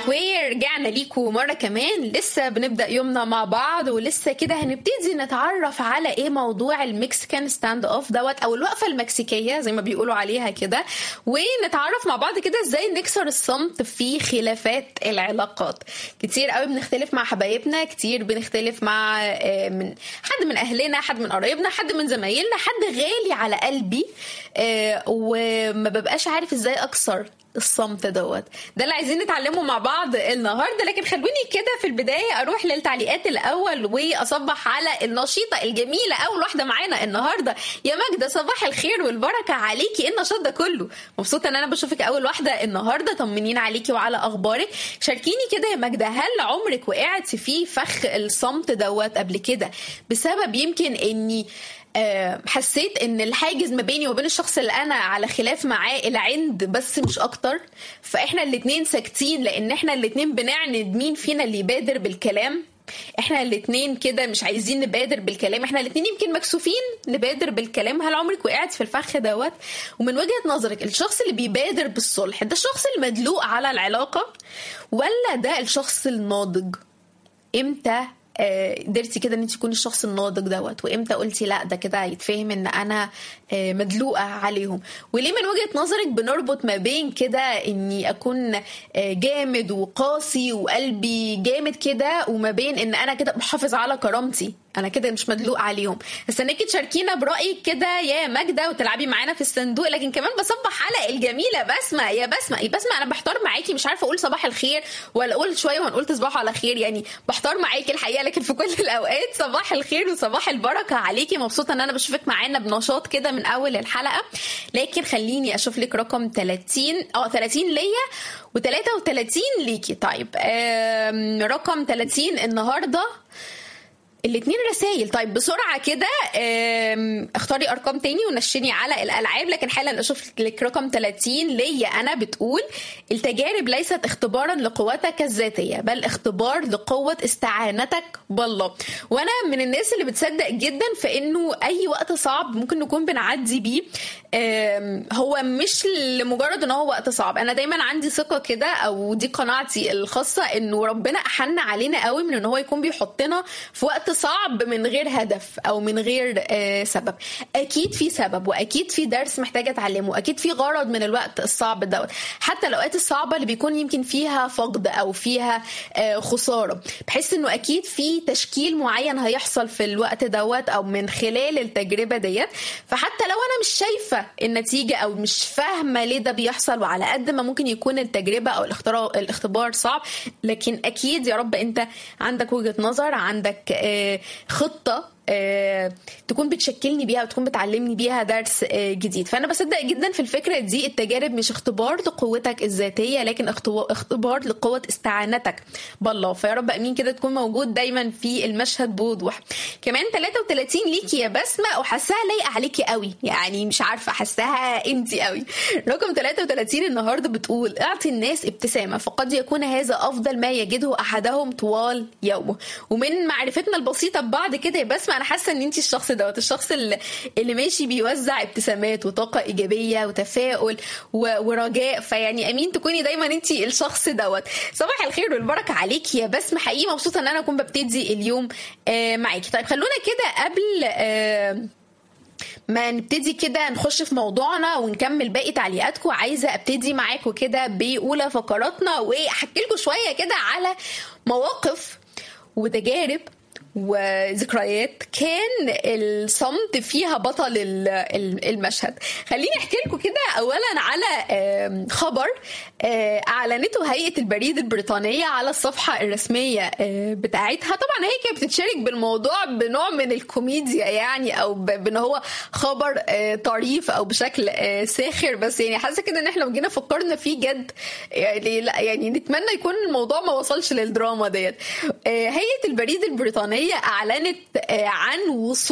ورجعنا ليكم مرة كمان لسه بنبدأ يومنا مع بعض ولسه كده هنبتدي نتعرف على ايه موضوع المكسيكان ستاند اوف دوت او الوقفة المكسيكية زي ما بيقولوا عليها كده ونتعرف مع بعض كده ازاي نكسر الصمت في خلافات العلاقات كتير قوي بنختلف مع حبايبنا كتير بنختلف مع آه، من حد من اهلنا حد من قرايبنا حد من زمايلنا حد غالي على قلبي آه، وما ببقاش عارف ازاي اكسر الصمت دوت ده اللي عايزين نتعلمه مع بعض النهارده لكن خلوني كده في البدايه اروح للتعليقات الاول واصبح على النشيطه الجميله اول واحده معانا النهارده يا ماجده صباح الخير والبركه عليكي ايه النشاط ده كله مبسوطه ان انا بشوفك اول واحده النهارده طمنين عليكي وعلى اخبارك شاركيني كده يا ماجده هل عمرك وقعت في فخ الصمت دوت قبل كده بسبب يمكن اني آه، حسيت ان الحاجز ما بيني وبين الشخص اللي انا على خلاف معاه العند بس مش اكتر فاحنا الاتنين ساكتين لان احنا الاتنين بنعند مين فينا اللي يبادر بالكلام احنا الاتنين كده مش عايزين نبادر بالكلام احنا الاتنين يمكن مكسوفين نبادر بالكلام هل عمرك وقعت في الفخ دوت ومن وجهة نظرك الشخص اللي بيبادر بالصلح ده الشخص المدلوق على العلاقة ولا ده الشخص الناضج امتى آه، قدرتي كده ان انت تكوني الشخص الناضج دوت وامتى قلتي لا ده كده يتفهم ان انا آه، مدلوقه عليهم وليه من وجهه نظرك بنربط ما بين كده اني اكون آه، جامد وقاسي وقلبي جامد كده وما بين ان انا كده بحافظ على كرامتي انا كده مش مدلوق عليهم استناكي تشاركينا برايك كده يا ماجده وتلعبي معانا في الصندوق لكن كمان بصبح على الجميله بسمه يا بسمه يا بسمه انا بحتار معاكي مش عارفه اقول صباح الخير ولا اقول شويه وهنقول تصبحوا على خير يعني بحتار معاكي الحقيقه لكن في كل الاوقات صباح الخير وصباح البركه عليكي مبسوطه ان انا بشوفك معانا بنشاط كده من اول الحلقه لكن خليني اشوف لك رقم 30 اه 30 ليا و33 ليكي طيب آم، رقم 30 النهارده الاثنين رسائل طيب بسرعه كده آم، اختاري ارقام تاني ونشني على الالعاب لكن حالا اشوف لك رقم 30 ليا انا بتقول التجارب ليست اختبارا لقوتك الذاتيه بل اختبار لقوه استعانتك بالله وانا من الناس اللي بتصدق جدا في انه اي وقت صعب ممكن نكون بنعدي بيه آم، هو مش لمجرد ان هو وقت صعب انا دايما عندي ثقه كده او دي قناعتي الخاصه انه ربنا احن علينا قوي من ان هو يكون بيحطنا في وقت صعب من غير هدف او من غير آه، سبب اكيد في سبب واكيد في درس محتاجه اتعلمه اكيد في غرض من الوقت الصعب دوت حتى الاوقات الصعبه اللي بيكون يمكن فيها فقد او فيها آه، خساره بحس انه اكيد في تشكيل معين هيحصل في الوقت دوت او من خلال التجربه ديت فحتى لو انا مش شايفه النتيجه او مش فاهمه ليه ده بيحصل وعلى قد ما ممكن يكون التجربه او الاختراع الاختبار صعب لكن اكيد يا رب انت عندك وجهه نظر عندك آه، خطه آه، تكون بتشكلني بيها وتكون بتعلمني بيها درس آه، جديد فانا بصدق جدا في الفكره دي التجارب مش اختبار لقوتك الذاتيه لكن اختو- اختبار لقوه استعانتك بالله فيا رب امين كده تكون موجود دايما في المشهد بوضوح كمان 33 ليكي يا بسمه وحاساها لايقه عليكي قوي يعني مش عارفه حاساها انت قوي رقم 33 النهارده بتقول اعطي الناس ابتسامه فقد يكون هذا افضل ما يجده احدهم طوال يومه ومن معرفتنا البسيطه ببعض كده يا بسمه انا حاسه ان انت الشخص دوت الشخص اللي, اللي ماشي بيوزع ابتسامات وطاقه ايجابيه وتفاؤل و- ورجاء فيعني امين تكوني دايما انت الشخص دوت صباح الخير والبركه عليكي يا بسمه حقيقي مبسوطه ان انا اكون ببتدي اليوم آه معاكي طيب خلونا كده قبل آه ما نبتدي كده نخش في موضوعنا ونكمل باقي تعليقاتكم عايزه ابتدي معاكم كده باولى فقراتنا واحكي لكم شويه كده على مواقف وتجارب وذكريات كان الصمت فيها بطل ال- ال- المشهد خليني احكي لكم كده اولا على آم، خبر آه، اعلنته هيئه البريد البريطانيه على الصفحه الرسميه آه، بتاعتها طبعا هي كانت بتتشارك بالموضوع بنوع من الكوميديا يعني او ب- بان هو خبر آه، طريف او بشكل آه، ساخر بس يعني حاسه كده ان احنا لو جينا فكرنا فيه جد يعني لا يعني نتمنى يكون الموضوع ما وصلش للدراما ديت آه، هيئه البريد البريطانيه اعلنت آه، عن وصول